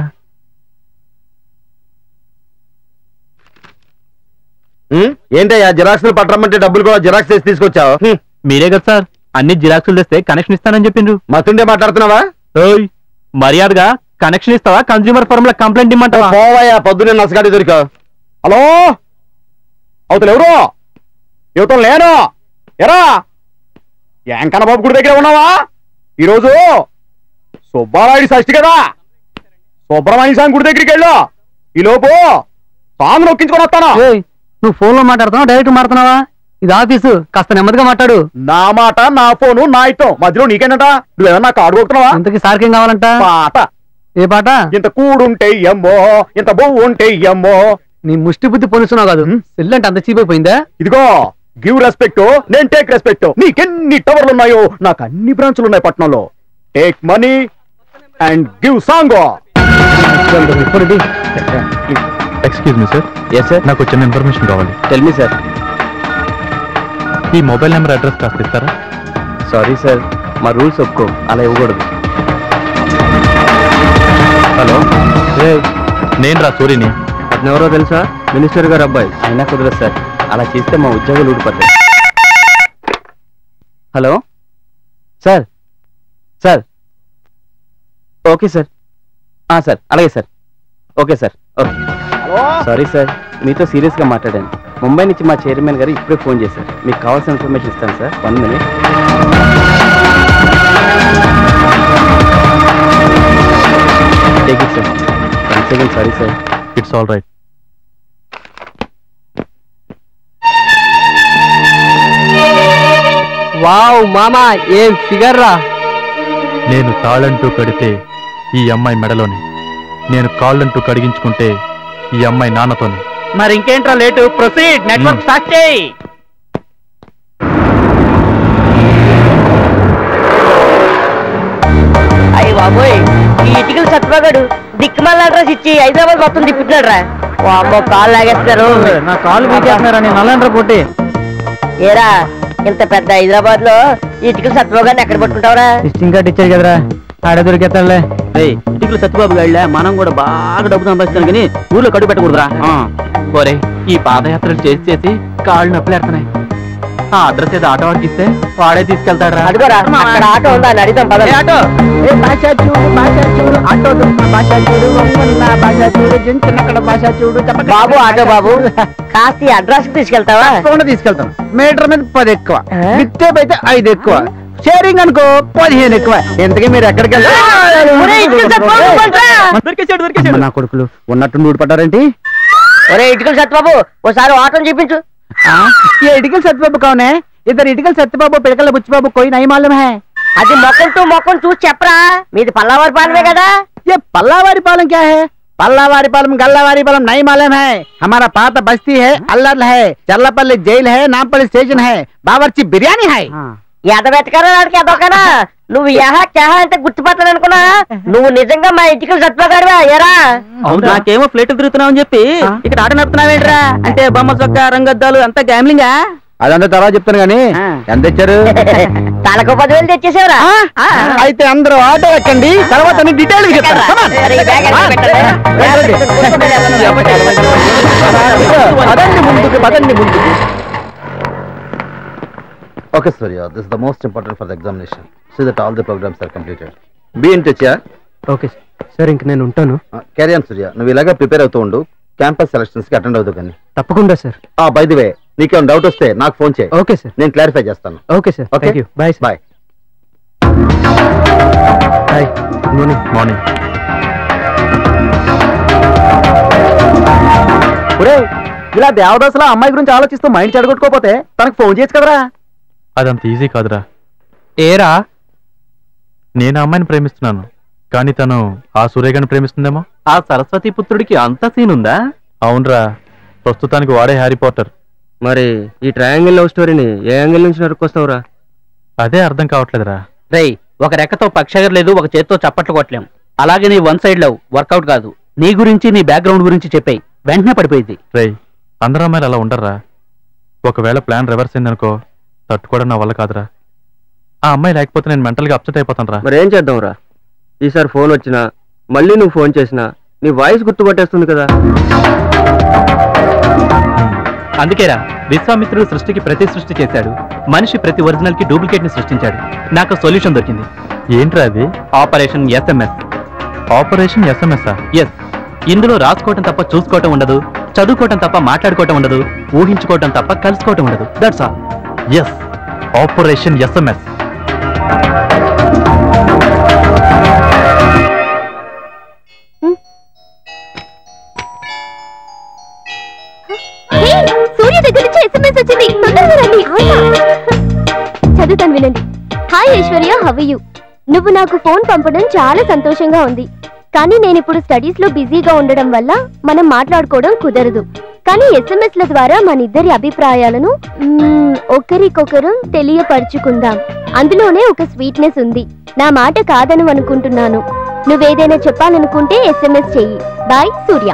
ఏంటయ్యా జిరాక్స్ పట్టరమ్మంటే డబ్బులు కూడా జిరాక్స్ చేసి తీసుకొచ్చావు మీరే కదా సార్ అన్ని జిరాక్సులు తెస్తే కనెక్షన్ ఇస్తానని చెప్పిండ్రు మతుండే మాట్లాడుతున్నావా ఓయ్ మర్యాదగా కనెక్షన్ ఇస్తావా కన్స్యూమర్ ఫోరం లో కంప్లైంట్ ఇమ్మంటావా పోవయ్యా పొద్దున్నే నసగాడి దొరికా హలో అవతల ఎవరు యువతం లేను ఎరా ఏంకన్న బాబు గుడి దగ్గర ఉన్నావా ఈరోజు సుబ్బారాయుడి షష్ఠి కదా సుబ్రహ్మణ్య స్వామి గుడి దగ్గరికి వెళ్ళు ఈ లోపు సాంగ్ నొక్కించుకొని వస్తాను నువ్వు ఫోన్ లో మాట్లాడుతున్నావా డైరెక్ట్ మాట్లాడుతున్నావా ఇది ఆఫీసు కాస్త నెమ్మదిగా మాట్లాడు నా మాట నా ఫోను నా ఇష్టం మధ్యలో నీకేనట నువ్వేమన్నా కార్డు కొడుతున్నావా ఇంతకి సార్కి ఏం కావాలంట పాట ఏ పాట ఇంత కూడుంటే ఎమ్మో ఇంత బొవ్వు ఉంటే ఎమ్మో నీ ముష్టి బుద్ధి పొలుస్తున్నావు కాదు సెల్ అంటే అంత చీప్ అయిపోయిందా ఇదిగో గివ్ రెస్పెక్ట్ నేను టేక్ రెస్పెక్ట్ నీకెన్ని టవర్లు ఉన్నాయో నాకు అన్ని బ్రాంచులు ఉన్నాయి పట్నంలో take money and give song excuse me sir yes sir నాకు చిన్న ఇన్ఫర్మేషన్ కావాలి టెల్ మీ సార్ ఈ మొబైల్ నెంబర్ అడ్రస్ కాస్త ఇస్తారా సారీ సార్ మా రూల్స్ ఒప్పుకో అలా ఇవ్వకూడదు హలో నేను రా సూర్యని అతను ఎవరో తెలుసా మినిస్టర్ గారు అబ్బాయి అయినా కుదరదు సార్ అలా చేస్తే మా ఉద్యోగాలు ఊడిపోతాయి hello sir sir okay sir ఆ, సార్ అలాగే sir okay sir okay sorry sir మీతో సీరియస్గా మాట్లాడాను ముంబై నుంచి మా చైర్మన్ గారు ఇప్పుడే ఫోన్ చేశారు మీకు కావాల్సిన ఇన్ఫర్మేషన్ ఇస్తాను sir one minute take it sir one second sorry sir it's all right wow మామా ఏం ఫిగర్ రా నేను తాళంటూ కడితే ఈ అమ్మాయి మెడలోని నేను కాళ్ళంటూ కడిగించుకుంటే ఈ అమ్మాయి నాన్నతోనే మరి ఇంకేంట్రా లేటు ప్రొసీడ్ నెట్వర్క్ స్టార్ట్ చేయి అయ్యి బాబోయ్ ఈ ఇటుకల సత్వగాడు దిక్కుమాల అడ్రస్ ఇచ్చి హైదరాబాద్ మొత్తం తిప్పుతున్నాడు రా అమ్మో కాళ్ళు లాగేస్తారు నా కాళ్ళు మీకేస్తున్నారని నల్లండ్ర పొట్టి ఏరా ఇంత పెద్ద హైదరాబాద్ లో ఇటుకల సత్వగాడిని ఎక్కడ పట్టుకుంటావురా విజిటింగ్ కార్డు ఇచ్చారు కదరా ఆడ దొరికేస్తాడులే ఇటుకలు సత్యబాబు గాళ్ళ మనం కూడా బాగా డబ్బు సంపాదిస్తాను కానీ ఊర్లో కడుగు పెట్టకూడదురా ఒరే ఈ పాదయాత్రలు చేసి చేసి కాళ్ళు నొప్పులు ఎడుతున్నాయి ఆ అడ్రస్ ఏదో ఆటో వాడికి ఇస్తే వాడే తీసుకెళ్తాడు అడుగురా అక్కడ ఆటో ఉందా అని అడిగితే పద ఆటో భాష చూడు భాష చూడు ఆటో భాష చూడు భాష చూడు చిన్నక్కడ భాష చూడు బాబు ఆటో బాబు కాస్త ఈ అడ్రస్ తీసుకెళ్తావా తప్పకుండా తీసుకెళ్తాను మీటర్ మీద పది ఎక్కువ బిట్టేప్ అయితే ఐదు ఎక్కువ షేరింగ్ అనుకో పదిహేను ఎక్కువ ఎంతకీ మీరు ఎక్కడికి ఒరేయ్, ఇటుకల సత్యబాబు పట్రా. దొరికేసాడు దొరికేసాడు నా కొడుకులు ఉన్నట్టు ఊడిపడ్డారేంటి ఒరే ఇటుకల సత్యబాబు ఒకసారి ఆటోని చూపించు ये इटिकल सत्यबाबू कौन है इधर इटिकल सत्यबाबू पिड़कल बुच्चबाबू कोई नहीं मालूम है అది మొక్కం టు మొక్కం చూసి చెప్పరా మీది పల్లావారి పాలమే కదా ये पल्लावारी पालम क्या है पल्लावारी पालम गल्लावारी पालम नहीं मालूम है हमारा पाता बस्ती है अल्लाह है चल्लापल्ली जेल है नामपल्ली स्टेशन है बावर्ची बिरयानी है ఎదబెట్టకరా వాడికి ఎదొకనా నువ్వు యహా క్యాహా అంటే గుర్తుపట్టాను అనుకున్నా నువ్వు నిజంగా మా ఇంటికి సత్వగాడివా ఎరా నాకేమో ఫ్లైట్ తిరుగుతున్నావు అని చెప్పి ఇక్కడ ఆట నడుపుతున్నావేంట్రా అంటే బొమ్మ చొక్క రంగద్దాలు అంతా గ్యామ్లింగా అదంతా తర్వాత చెప్తాను గానీ ఎంత ఇచ్చారు తలకు పదివేలు తెచ్చేసేవరా అయితే అందరూ ఆటో ఎక్కండి తర్వాత డీటెయిల్ చెప్తాను Come on. పదండి ముందుకు పదండి ముందుకు Okay, Surya, this is the most important for the examination. See that all the programs are completed. Be in touch, yeah? Okay sir ఇంక నేను ఉంటాను క్యారీ ఆన్ సూర్య నువ్వు ఇలాగా ప్రిపేర్ అవుతూ ఉండు క్యాంపస్ సెలక్షన్స్ కి అటెండ్ అవుతూ కానీ తప్పకుండా సార్ బై ది వే నీకేమైనా డౌట్ వస్తే నాకు ఫోన్ చేయి ఓకే సార్ నేను క్లారిఫై చేస్తాను okay sir Okay. Thank you bye bye bye good morning morning ఒరే ఇలా దేవదాసుల అమ్మాయి గురించి ఆలోచిస్తూ మైండ్ చెడగొట్టుకోపోతే తనకు ఫోన్ చేయొచ్చు కదరా అదంత ఈజీ కాదురా ఏరా నేను ఆ అమ్మాయిని ప్రేమిస్తున్నాను కానీ తను ఆ సూర్యగాని ప్రేమిస్తుందేమో ఆ సరస్వతి పుత్రుడికి అంత సీన్ ఉందా అవునరా ప్రస్తుతానికి వాడే హ్యారీ పోటర్ మరి ఈ ట్రయాంగిల్ లవ్ స్టోరీని ఏ యాంగిల్ నుంచి నరుక్కొస్తావురా అదే అర్థం కావట్లేదురా రేయ్ ఒక రెక్కతో పక్షగర్ లేదు ఒక చేత్తో చప్పట్లు కొట్టలేం అలాగే నీ వన్ సైడ్ లవ్ వర్కౌట్ కాదు నీ గురించి నీ బ్యాక్గ్రౌండ్ గురించి చెప్పేయి వెంటనే పడిపోయింది రేయ్ అందరు అమ్మాయిలు అలా ఉండర్రా ఒకవేళ ప్లాన్ రివర్స్ అయిందనుకో తట్టుకోవడం నా వల్ల కాదురా ఆ అమ్మాయి లేకపోతే నేను మెంటల్గా అప్సెట్ అయిపోతాను రా మరి ఏం చేద్దాంరా ఈసారి ఫోన్ వచ్చినా మళ్ళీ నువ్వు ఫోన్ చేసినా నీ వాయిస్ గుర్తుపట్టేస్తుంది కదా అందుకేరా విశ్వామిత్రుడు సృష్టికి ప్రతి సృష్టి చేశాడు మనిషి ప్రతి ఒరిజినల్ కి డూప్లికేట్ ని సృష్టించాడు నాకు సొల్యూషన్ దొరికింది ఏంట్రా అది operation SMS operation SMS yes ఇందులో రాసుకోవటం తప్ప చూసుకోవటం ఉండదు చదువుకోవటం తప్ప మాట్లాడుకోవటం ఉండదు ఊహించుకోవటం తప్ప కలుసుకోవటం ఉండదు that's all yes operation SMS hey, Surya దగ్గర నుంచి ఎస్ఎంఎస్ వచ్చింది తొందరగా రండి చదువుతాను వినండి హాయ్ ఐశ్వర్య హవ్ యు నువ్వు నాకు ఫోన్ పంపడం చాలా సంతోషంగా ఉంది కానీ నేను ఇప్పుడు స్టడీస్ లో బిజీగా ఉండడం వల్ల మనం మాట్లాడుకోవడం కుదరదు కానీ ఎస్ఎంఎస్ ల ద్వారా మన ఇద్దరి అభిప్రాయాలను మ్మ్, ఒకరికొకరు తెలియపరుచుకుందాం అందులోనే ఒక స్వీట్నెస్ ఉంది నా మాట కాదను అనుకుంటున్నాను నువ్వేదైనా చెప్పాలనుకుంటే ఎస్ఎంఎస్ చెయ్యి బాయ్ సూర్య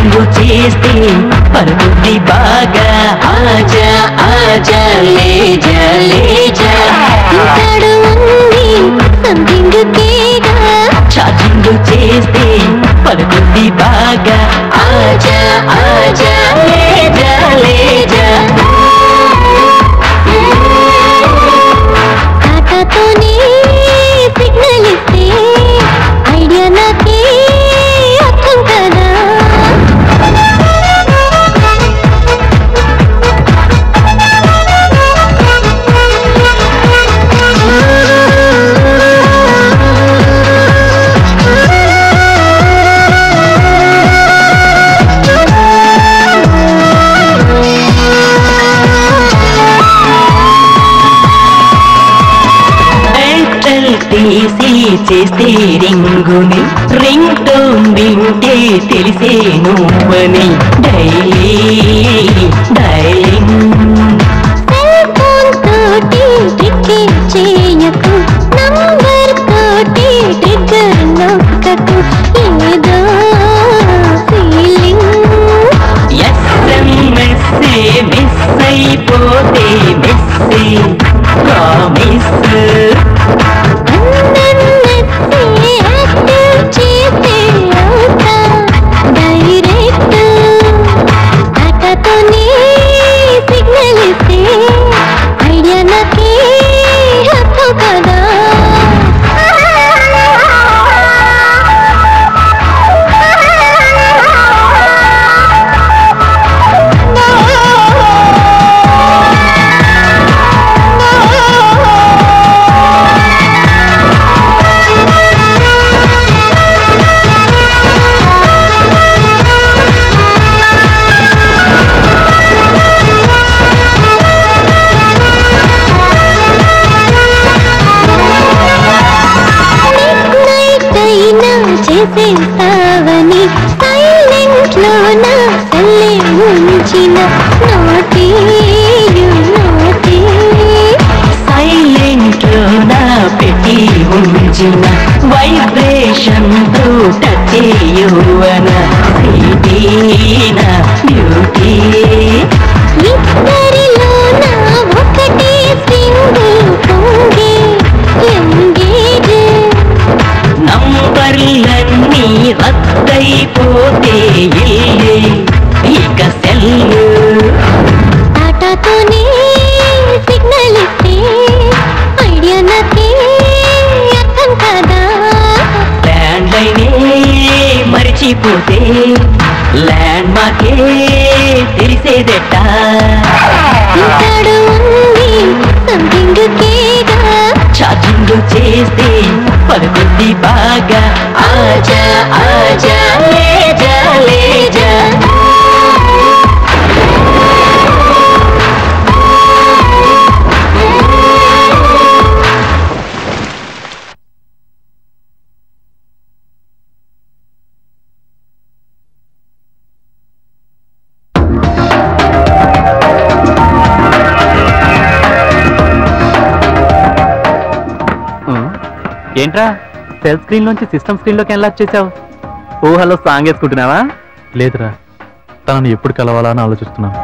ఛార్జింగ్ చేస్తే పరుగుద్ది బాగా ఆజా ఆజా లేజా లేజా ఇంతడు ఉంది సంథింగ్ కేగా ఛార్జింగ్ చేస్తే పరుగుద్ది బాగా ఆజా ఆజా లేజా లేజా టాటాతోనే సిగ్నల్ ఇస్తే ఐడియా నాకే అర్థం కదా బెల్టల్ తీసి చేస్తే రింగుని రింగ్ టోన్ వింటే తెలిసే నువ్వని డైలీ డైలింగ్ సెల్ ఫోన్ తోటి ట్రిక్ చేయకు నంబర్ తోటి ట్రిగ్గర్ నొక్కకు ఏదో ఫీలింగ్ ఎస్ఎంఎస్ మిస్ అయిపోతే మిస్ ప్రామిస్ అందన్నెత్తి యాక్టివ్ చేస్తే అవుతా డైరెక్ట్ టాటాతోనే సిగ్నల్ ఇస్తే ఐడియా నాకే అర్థం కదా నైట్ అయినా చేసేస్తావని సైలెంట్ లో నా సెల్లే ఉంచిన నోటి నోటి సైలెంట్ నా పెట్టి ఉంచిన వైబ్రేషన్ తో టచ్ యువన నా బ్యూటీ ఇద్దరిలో నా ఒకటే సింగిల్ పొంగే ఎంగేజ్ నంబర్లన్నీ రద్దయిపోతే ఇల్లే ఇక సెల్లు టాటాతోనే సిగ్నల్ ఇస్తే ఐడియా నాకే అర్థం కదా ల్యాండ్ లైనే మరిచిపోతే ల్యాండ్ మాకే తెలిసేదెట్ట ఇంతడు ఉంది సంథింగ్ కేగా ఛార్జింగ్ చేస్తే పలుకుద్ది బాగా ఆజా ఆజా లేజా లేజా ఏంట్రా సెల్ స్క్రీన్ నుంచి సిస్టమ్ స్క్రీన్ లోకి ఎలా చేసావు ఊహలో సాంగ్ వేసుకుంటున్నావా లేదురా తనని ఎప్పుడు కలవాలా అని ఆలోచిస్తున్నాను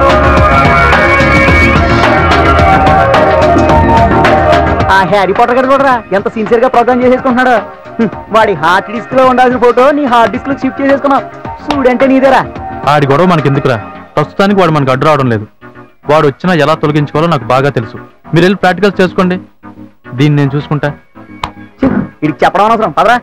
ఆ హ్యారీ పోటర్ గారు చూడరా ఎంత సిన్సియర్ గా ప్రోగ్రామ్ చేసేసుకుంటున్నాడు హ్మ్, వాడి హార్డ్ డిస్క్ లో ఉండాల్సిన ఫోటో నీ హార్డ్ డిస్క్ లో షిఫ్ట్ చేసేసుకున్నావు చూడంటే నీదేరా ఆడి గొడవ మనకి ఎందుకురా ప్రస్తుతానికి వాడు మనకు అడ్డు రావడం లేదు వాడు వచ్చినా ఎలా తొలగించుకోవాలో నాకు బాగా తెలుసు మీరు వెళ్ళి ప్రాక్టికల్స్ చేసుకోండి దీన్ని నేను చూసుకుంటా వీడికి చెప్పడం అనవసరం పదరా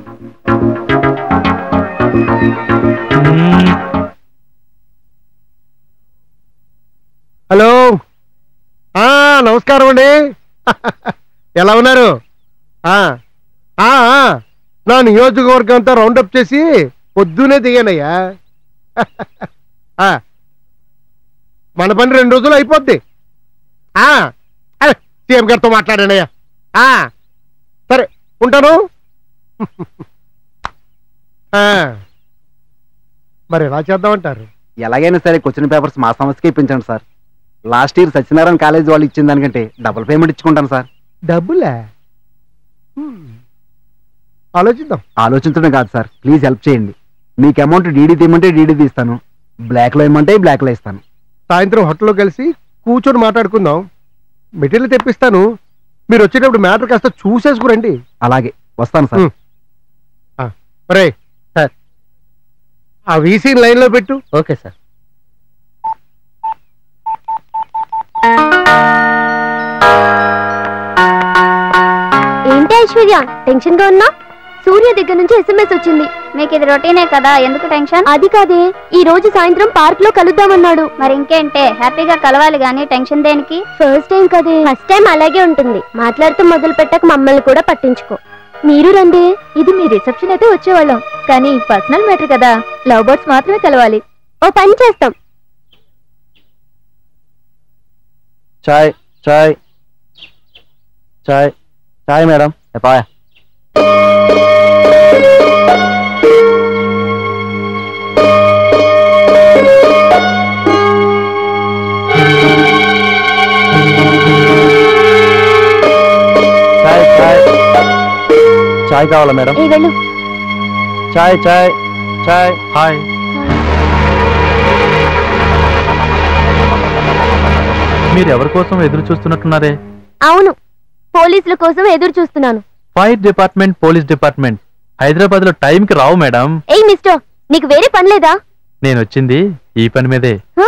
హలో ఆ నమస్కారం అండి ఎలా ఉన్నారు ఆ ఆ, ఆ, నా నియోజకవర్గం అంతా రౌండప్ చేసి పొద్దునే దిగానయ్యా ఆ, మన పని రెండు రోజులు అయిపోద్ది ఆ, అరే, సీఎం గారితో మాట్లాడానయ్యా ఆ, సరే ఉంటాను ఆ, మరి ఎలా చేద్దామంటారు ఎలాగైనా సరే క్వశ్చన్ పేపర్స్ మా సమస్యకి ఇప్పించండి sir last year Satyanarayana college వాళ్ళు ఇచ్చిన దానికంటే డబుల్ పేమెంట్ ఇచ్చుకుంటాను సార్ డబ్బులే హ్మ్. ఆలోచిద్దాం ఆలోచించడం కాదు సార్ ప్లీజ్ హెల్ప్ చేయండి మీకు అమౌంట్ డీడీ తీయమంటే డీడీ తీస్తాను బ్లాక్ లో ఇమ్మంటే బ్లాక్ లో ఇస్తాను సాయంత్రం హోటల్లో కలిసి కూర్చొని మాట్లాడుకుందాం మెటీరియల్ తెప్పిస్తాను మీరు వచ్చేటప్పుడు మ్యాటర్ కాస్త చూసేసుకురండి అలాగే వస్తాను సార్ రే సార్ ఆ వీసీ లైన్ లో పెట్టు ఓకే సార్ ఏంటి ఐశ్వర్య టెన్షన్ గా ఉన్నా సూర్య దగ్గర నుంచి ఎస్ఎంఎస్ వచ్చింది మీకు ఇది రొటీనే కదా ఎందుకు టెన్షన్ అది కాదే ఈ రోజు సాయంత్రం పార్క్ లో కలుద్దామన్నాడు మరి ఇంకేంటే హ్యాపీగా కలవాలి గానీ టెన్షన్ దేనికి ఫస్ట్ టైం కదే ఫస్ట్ టైం అలాగే ఉంటుంది మాట్లాడుతూ మొదలు పెట్టక మమ్మల్ని కూడా పట్టించుకో మీరు రండి ఇది మీ రిసెప్షన్ అయితే వచ్చేవాళ్ళం కానీ పర్సనల్ మ్యాటర్ కదా లవ్ బర్డ్స్ మాత్రమే కలవాలి ఓ పని చేస్తాం చాయ్ చాయ్ చాయ్ చాయ్ మేడం ఎప్పా చాయ్ చాయ్ చాయ్ కావాలా మేడం ఏ వెళ్ళు చాయ్ చాయ్ చాయ్ హాయ్ మీరు ఎవరి కోసం ఎదురు చూస్తున్నట్టున్నారే అవును పోలీసుల కోసం ఎదురు చూస్తున్నాను fire department police department Hyderabad లో టైంకి రావు మేడం ఏయ్ మిస్టర్ నీకు వేరే పని లేదా నేను వచ్చింది ఈ పని మీదే హ?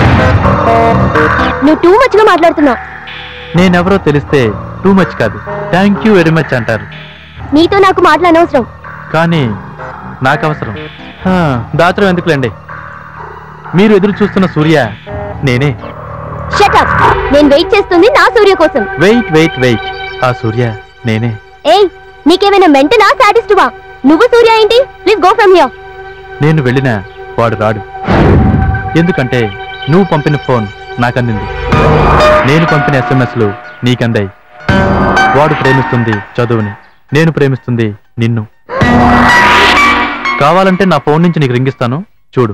నువ్వు టూ మచ్ గా మాట్లాడుతున్నావు నేనెవరో తెలిస్తే టూ మచ్ కాదు థ్యాంక్ యూ వెరీ మచ్ అంటారు నీతో నాకు మాట్లాడనవసరం కానీ నాకు అవసరం హా, దాచడం ఎందుకులేండి మీరు ఎదురు చూస్తున్న సూర్య నేనే షటప్ నేను వెయిట్ చేస్తుంది నా సూర్య కోసం వెయిట్ వెయిట్ వెయిట్ ఆ సూర్య నేనే ఏయ్ నీకేమైనా మెంటనా సాటిస్టువా నువ్వు సూర్య ఏంటి ప్లీజ్ గో ఫ్రమ్ హియర్ నేను వెళ్ళినా వాడు రాడు ఎందుకంటే నువ్వు పంపిన ఫోన్ నాకు అందింది నేను పంపిన ఎస్ఎంఎస్లు నీకందాయి వాడు ప్రేమిస్తుంది చదువుని నేను ప్రేమిస్తుంది నిన్ను కావాలంటే నా ఫోన్ నుంచి నీకు రింగిస్తాను చూడు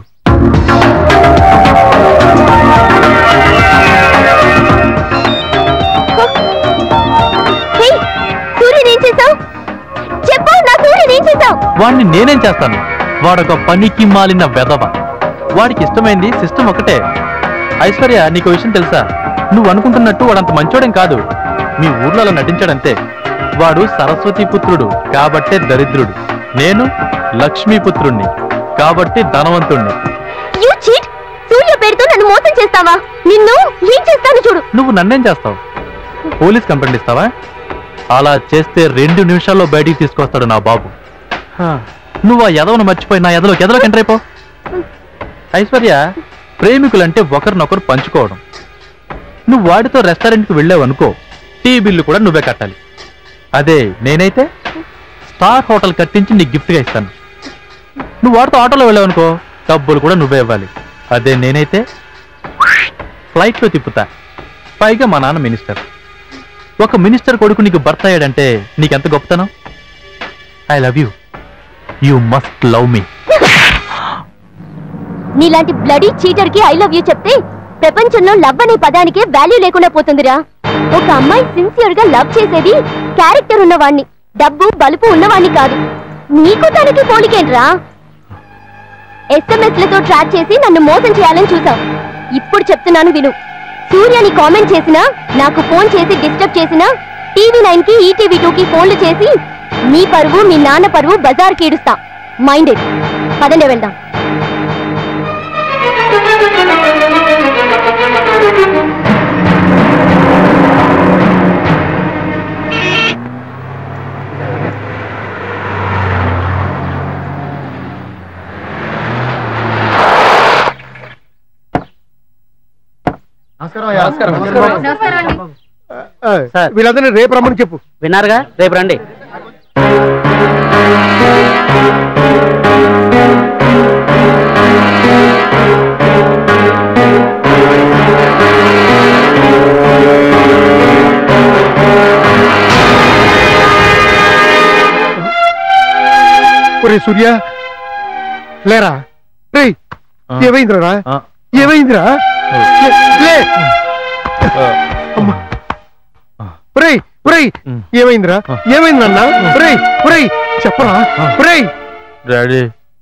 హేయ్ సూర్యని ఏం చేసావు చెప్పు నా సూర్యని ఏం చేసావు వాడిని నేనేం చేస్తాను వాడొక పనికి మాలిన వెధవ వాడికి ఇష్టమైంది సిస్టమ్ ఒకటే ఐశ్వర్య నీకు విషయం తెలుసా నువ్వు అనుకుంటున్నట్టు వాడంత మంచోడేం కాదు మీ ఊర్లో అలా నటించాడంతే వాడు సరస్వతి పుత్రుడు కాబట్టే దరిద్రుడు నేను లక్ష్మీపుత్రుణ్ణి కాబట్టి ధనవంతుణ్ణి యు చీట్ సూర్య పేరుతో నన్ను మోసం చేస్తావా నిన్ను ఏం చేస్తాను చూడు నువ్వు నన్నేం చేస్తావు పోలీస్ కంప్లైంట్ ఇస్తావా అలా చేస్తే రెండు నిమిషాల్లో బయటికి తీసుకొస్తాడు నా బాబు హా, నువ్వు ఆ ఎదవను మర్చిపోయి నా ఎదలోకి ఎదలోకి ఎంటర్ అయిపో ఐశ్వర్య ప్రేమికులంటే ఒకరినొకరు పంచుకోవడం నువ్వు వాడితో రెస్టారెంట్కి వెళ్ళావు అనుకో టీ బిల్లు కూడా నువ్వే కట్టాలి అదే నేనైతే స్టార్ హోటల్ కట్టించి నీకు గిఫ్ట్గా ఇస్తాను నువ్వు వాడితో ఆటోలో వెళ్ళావు అనుకో డబ్బులు కూడా నువ్వే ఇవ్వాలి అదే నేనైతే ఫ్లైట్లో తిప్పుతా పైగా మా నాన్న మినిస్టర్ ఒక మినిస్టర్ కొడుకు నీకు భర్త అయ్యాడంటే నీకెంత గొప్పతనం I love you you must love me నీలాంటి బ్లడీ చీటర్ కి ఐ లవ్ యూ చెప్తే ప్రపంచంలో లవ్ అనే పదానికే వాల్యూ లేకుండా పోతుందిరా ఒక అమ్మాయి సిన్సియర్ గా లవ్ చేసేది క్యారెక్టర్ ఉన్నవాణ్ణి డబ్బు బలుపు ఉన్నవాణ్ణి కాదు నీకు తనకి పోలికేంట్రా ఎస్ఎంఎస్ లతో ట్రాక్ చేసి నన్ను మోసం చేయాలని చూసావు ఇప్పుడు చెప్తున్నాను విను సూర్యని కామెంట్ చేసినా నాకు ఫోన్ చేసి డిస్టర్బ్ చేసినా టీవీ నైన్ కి ఈటీవీ టూ కి ఫోన్లు చేసి నీ పరువు మీ నాన్న పరువు బజార్ కీడుస్తా మైండెడ్ పదండి వెళ్దాం ఆ, వీళ్ళందరినీ రేపు రమ్మని చెప్పు విన్నారుగా రేపు రండి ఒరే సూర్య లేరా రే ఏమైందిరా ఏమైందిరా లే, లే అమ్మా. ఒరేయ్ ఒరేయ్ ఏమైందిరా ఏమైంది నాన్న ఒరేయ్ ఒరేయ్ చెప్పరా ఒరేయ్ డాడీ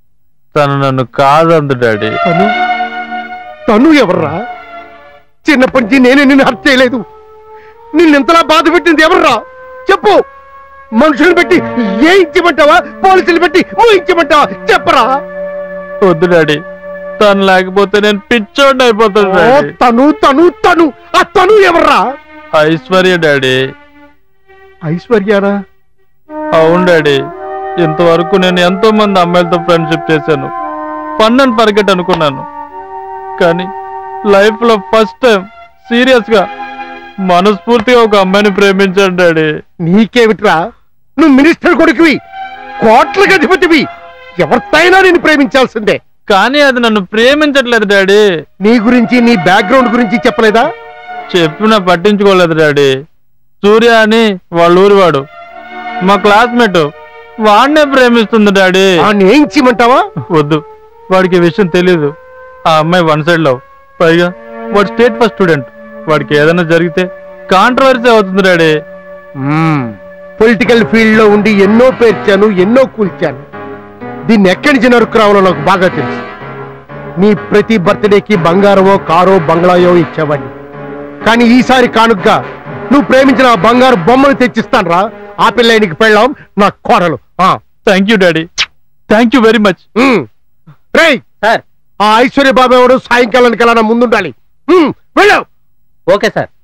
తను నన్ను కాదందు డాడీ తను తను ఎవర్రా చిన్నప్పటి నుంచి నేనే నిన్ను హత్య చేయలేదు నిన్నెంతలా బాధ పెట్టింది ఎవర్రా చెప్పు మనుషులు పెట్టి ఏ ఇచ్చమంటావా పోలీసులు పెట్టి ఊహించమంటావా చెప్పరా వద్దు డాడీ తను లేకపోతే నేను పిచ్చోడిని అయిపోతాను ఓ, డాడీ తను తను తను ఆ తను ఎవర్రా ఐశ్వర్య డాడీ ఐశ్వర్యానా అవును డాడీ ఇంతవరకు నేను ఎంతో మంది అమ్మాయిలతో ఫ్రెండ్షిప్ చేశాను ఫన్ అండ్ పర్కెట్ అనుకున్నాను కానీ లైఫ్ లో ఫస్ట్ టైం సీరియస్ గా మనస్ఫూర్తిగా ఒక అమ్మాయిని ప్రేమించాను డాడీ నీకేమిట్రా నువ్వు మినిస్టర్ కొడుకువి కోట్లకి అధిపతివి ఎవరితైనా నేను ప్రేమించాల్సిందే కానీ అది నన్ను ప్రేమించట్లేదు డాడీ నీ గురించి నీ బ్యాక్గ్రౌండ్ గురించి చెప్పలేదా చెప్పినా పట్టించుకోలేదు డాడీ సూర్య అని వాళ్ళ ఊరివాడు మా క్లాస్మేట్ వాడినే ప్రేమిస్తుంది డాడీ ఏం చేయమంటావా వద్దు వాడికి ఈ విషయం తెలీదు ఆ అమ్మాయి వన్ సైడ్ లవ్ పైగా వాడు స్టేట్ ఫస్ట్ స్టూడెంట్ వాడికి ఏదైనా జరిగితే కాంట్రవర్సీ అవుతుంది డాడీ పొలిటికల్ ఫీల్డ్ లో ఉండి ఎన్నో పేర్చాను ఎన్నో కూల్చాను దీన్ని ఎక్కడి నుంచి నరుకురావాలో నాకు బాగా తెలుసు నీ ప్రతి బర్త్డేకి బంగారమో కారో బంగ్లాయో ఇచ్చేవాడిని కానీ ఈసారి కానుగ్గా నువ్వు ప్రేమించిన ఆ బంగారు బొమ్మను తెచ్చిస్తాను రా ఆ పిల్లానికి పెళ్ళాం నా కోడలు thank you daddy thank you very much రేయ్ ఆ ఐశ్వర్య బాబు ఎవడు సాయంకాలానికి వెళ్ళా ముందుండాలి ఉమ్, వెళ్ళు ఓకే సార్